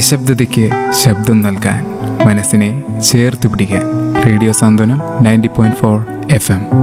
നിശബ്ദതയ്ക്ക് ശബ്ദം നൽകാൻ മനസ്സിനെ ചേർത്ത് പിടിക്കാൻ radio Santhwanam ninety point four F M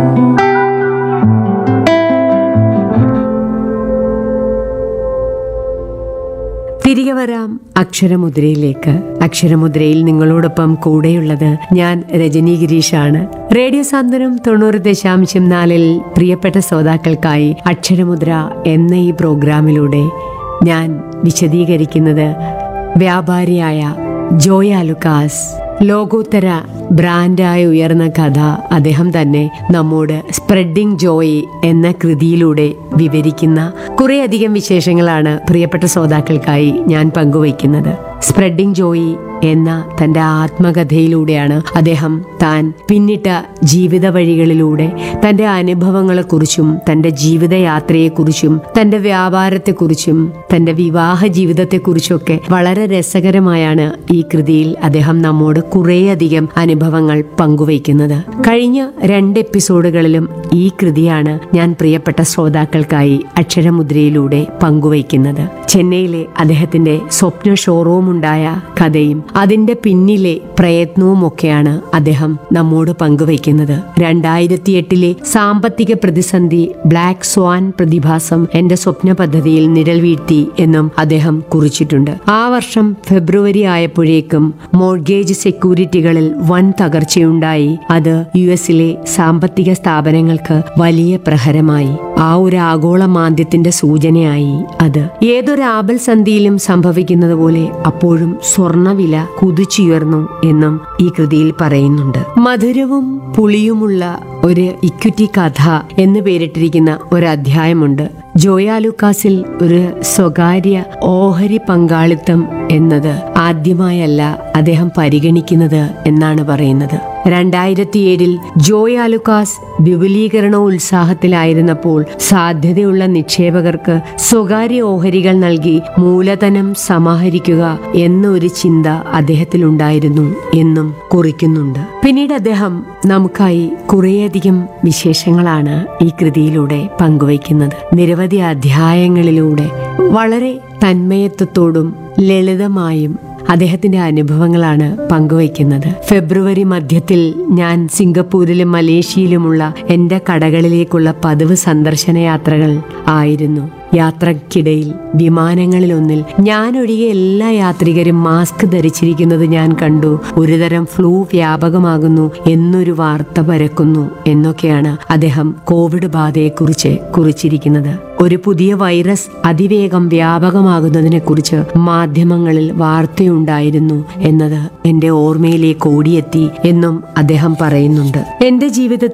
തിരികെ വരാം അക്ഷരമുദ്രയിലേക്ക് അക്ഷരമുദ്രയിൽ നിങ്ങളോടൊപ്പം കൂടെയുള്ളത് ഞാൻ രജനി ഗിരീഷാണ് റേഡിയോ സാന്ത്വനം തൊണ്ണൂറ് ദശാംശം നാലിൽ പ്രിയപ്പെട്ട ശ്രോതാക്കൾക്കായി അക്ഷരമുദ്ര എന്ന ഈ പ്രോഗ്രാമിലൂടെ ഞാൻ വിശദീകരിക്കുന്നത് വ്യാപാരിയായ ജോയ ലുക്കാസ് ലോകോത്തര ബ്രാൻഡായി ഉയർന്ന കഥ അദ്ദേഹം തന്നെ നമ്മോട് സ്പ്രെഡിംഗ് ജോയ് എന്ന കൃതിയിലൂടെ വിവരിക്കുന്ന കുറേയധികം വിശേഷങ്ങളാണ് പ്രിയപ്പെട്ട ശ്രോതാക്കൾക്കായി ഞാൻ പങ്കുവയ്ക്കുന്നത് സ്പ്രെഡിംഗ് ജോയി എന്ന തന്റെ ആത്മകഥയിലൂടെയാണ് അദ്ദേഹം താൻ പിന്നിട്ട ജീവിത വഴികളിലൂടെ തന്റെ അനുഭവങ്ങളെക്കുറിച്ചും തന്റെ ജീവിതയാത്രയെക്കുറിച്ചും തന്റെ വ്യാപാരത്തെക്കുറിച്ചും തന്റെ വിവാഹ ജീവിതത്തെക്കുറിച്ചൊക്കെ വളരെ രസകരമായാണ് ഈ കൃതിയിൽ അദ്ദേഹം നമ്മോട് കുറേയധികം അനുഭവങ്ങൾ പങ്കുവയ്ക്കുന്നത് കഴിഞ്ഞ രണ്ട് എപ്പിസോഡുകളിലും ഈ കൃതിയാണ് ഞാൻ പ്രിയപ്പെട്ട ശ്രോതാക്കൾക്കായി അക്ഷരമുദ്രയിലൂടെ പങ്കുവയ്ക്കുന്നത് ചെന്നൈയിലെ അദ്ദേഹത്തിന്റെ സ്വപ്ന ഷോറൂം ഉണ്ടായ കഥയും അതിന്റെ പിന്നിലെ പ്രയത്നവും ഒക്കെയാണ് അദ്ദേഹം നമ്മോട് പങ്കുവയ്ക്കുന്നത് രണ്ടായിരത്തി എട്ടിലെ സാമ്പത്തിക പ്രതിസന്ധി ബ്ലാക്ക് സ്വാൻ പ്രതിഭാസം എന്റെ സ്വപ്ന പദ്ധതിയിൽ നിഴൽ വീഴ്ത്തി എന്നും അദ്ദേഹം കുറിച്ചിട്ടുണ്ട് ആ വർഷം ഫെബ്രുവരി ആയപ്പോഴേക്കും മോർഗേജ് സെക്യൂരിറ്റികളിൽ വൻ തകർച്ചയുണ്ടായി അത് യു എസിലെ സാമ്പത്തിക സ്ഥാപനങ്ങൾക്ക് വലിയ പ്രഹരമായി ആ ഒരു ആഗോള മാന്ദ്യത്തിന്റെ സൂചനയായി അത് ഏതൊരു ആപൽ സന്ധിയിലും സംഭവിക്കുന്നത് പോലെ അപ്പോഴും സ്വർണവില കുതിച്ചുയർന്നു എന്നും ഈ കൃതിയിൽ പറയുന്നുണ്ട് മധുരവും പുളിയുമുള്ള ഒരു ഇക്വിറ്റി കഥ എന്ന് പേരിട്ടിരിക്കുന്ന ഒരു അധ്യായമുണ്ട് ജോയ ലൂക്കാസിൽ ഒരു സ്വകാര്യ ഓഹരി പങ്കാളിത്തം എന്നത് ആദ്യമായല്ല അദ്ദേഹം പരിഗണിക്കുന്നത് എന്നാണ് പറയുന്നത് രണ്ടായിരത്തി ഏഴിൽ ജോയ് ആലുക്കാസ് വിപുലീകരണ ഉത്സാഹത്തിലായിരുന്നപ്പോൾ സാധ്യതയുള്ള നിക്ഷേപകർക്ക് സ്വകാര്യ ഓഹരികൾ നൽകി മൂലധനം സമാഹരിക്കുക എന്ന ഒരു ചിന്ത അദ്ദേഹത്തിലുണ്ടായിരുന്നു എന്നും കുറിക്കുന്നുണ്ട് പിന്നീട് അദ്ദേഹം നമുക്കായി കുറേയധികം വിശേഷങ്ങളാണ് ഈ കൃതിയിലൂടെ പങ്കുവയ്ക്കുന്നത് നിരവധി അധ്യായങ്ങളിലൂടെ വളരെ തന്മയത്വത്തോടും ലളിതമായും അദ്ദേഹത്തിന്റെ അനുഭവങ്ങളാണ് പങ്കുവയ്ക്കുന്നത് ഫെബ്രുവരി മധ്യത്തിൽ ഞാൻ സിംഗപ്പൂരിലും മലേഷ്യയിലുമുള്ള എന്റെ കടകളിലേക്കുള്ള പതിവ് സന്ദർശന യാത്രകൾ ആയിരുന്നു യാത്രക്കിടയിൽ വിമാനങ്ങളിലൊന്നിൽ ഞാനൊഴികെ എല്ലാ യാത്രികരും മാസ്ക് ധരിച്ചിരിക്കുന്നത് ഞാൻ കണ്ടു ഒരുതരം ഫ്ലൂ വ്യാപകമാകുന്നു എന്നൊരു വാർത്ത പരക്കുന്നു എന്നൊക്കെയാണ് അദ്ദേഹം കോവിഡ് ബാധയെക്കുറിച്ച് കുറിച്ചിരിക്കുന്നത് ഒരു പുതിയ വൈറസ് അതിവേഗം വ്യാപകമാകുന്നതിനെ കുറിച്ച് മാധ്യമങ്ങളിൽ വാർത്തയുണ്ടായിരുന്നു എന്നത് എന്റെ ഓർമ്മയിലേക്ക് ഓടിയെത്തി എന്നും അദ്ദേഹം പറയുന്നുണ്ട് എന്റെ ജീവിതത്തിൽ